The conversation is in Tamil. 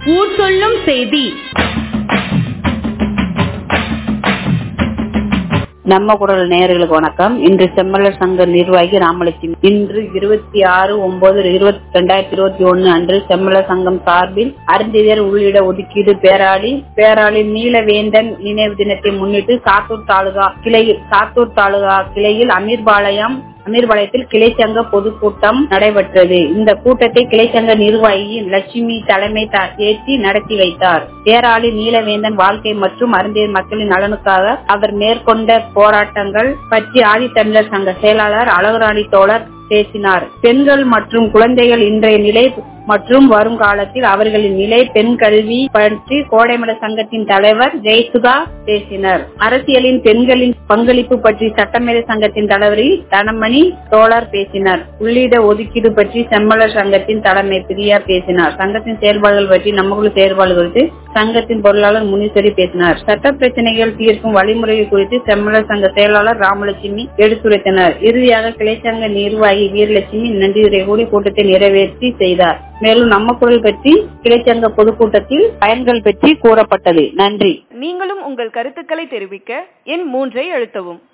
ஊர் சொல்லும் செய்தி நம்ம குரல் நேயர்களுக்கு வணக்கம் இன்று செம்மலர் சங்க நிர்வாகி ராமலட்சுமி இன்று இருபத்தி ஆறு ஒன்பது இருபத்தி ரெண்டாயிரத்தி இருபத்தி ஒன்னு அன்று செம்மலர் சங்கம் சார்பில் அருந்திதர் உள்ளிட ஒதுக்கீடு பேராளி பேராளி நீலவேந்தன் நினைவு தினத்தை முன்னிட்டு சாத்தூர் தாலுகா கிளையில் சாத்தூர் தாலுகா கிளையில் அமீர்பாளையம் அமீர்பாளையத்தில் கிளை சங்க பொதுக்கூட்டம் நடைபெற்றது இந்த கூட்டத்தை கிளை சங்க நிர்வாகி லட்சுமி தலைமை தா- ஏற்றி நடத்தி வைத்தார் பேராளி நீலவேந்தன் வாழ்க்கை மற்றும் அருந்தியர் மக்களின் நலனுக்காக அவர் மேற்கொண்ட போராட்டங்கள் பற்றி ஆதித்தமிழர் சங்க செயலாளர் அழகுராணி தோழர் பேசினார் பெண்கள் மற்றும் குழந்தைகள் இன்றைய நிலை மற்றும் வருங்காலத்தில் அவர்களின் நிலை பெண் கல்வி பற்றி கோடைமல சங்கத்தின் தலைவர் ஜெயசுதா பேசினர் அரசியலின் பெண்களின் பங்களிப்பு பற்றி சட்டமேதை சங்கத்தின் தலைவர் தனமணி தோழர் பேசினர் உள்ளிட ஒதுக்கீடு பற்றி செம்மலர் சங்கத்தின் தலைமை பிரியா பேசினார் சங்கத்தின் செயல்பாடுகள் பற்றி நமக்குள்ள செயல்பாடுகள் குறித்து சங்கத்தின் பொருளாளர் முனீஸ்வரி பேசினார் சட்ட பிரச்சனைகள் தீர்க்கும் வழிமுறைகள் குறித்து செம்மலர் சங்க செயலாளர் ராமலட்சுமி எடுத்துரைத்தனர் இறுதியாக கிளைச்சங்க நிர்வாகி வீரலட்சுமி நன்றியுரை கூடி கூட்டத்தை நிறைவேற்றி செய்தார் மேலும் நம்ம குரல் பற்றி கிளைச்சங்க பொதுக்கூட்டத்தில் பயன்கள் பற்றி கூறப்பட்டது நன்றி நீங்களும் உங்கள் கருத்துக்களை தெரிவிக்க எண் மூன்றை அழுத்தவும்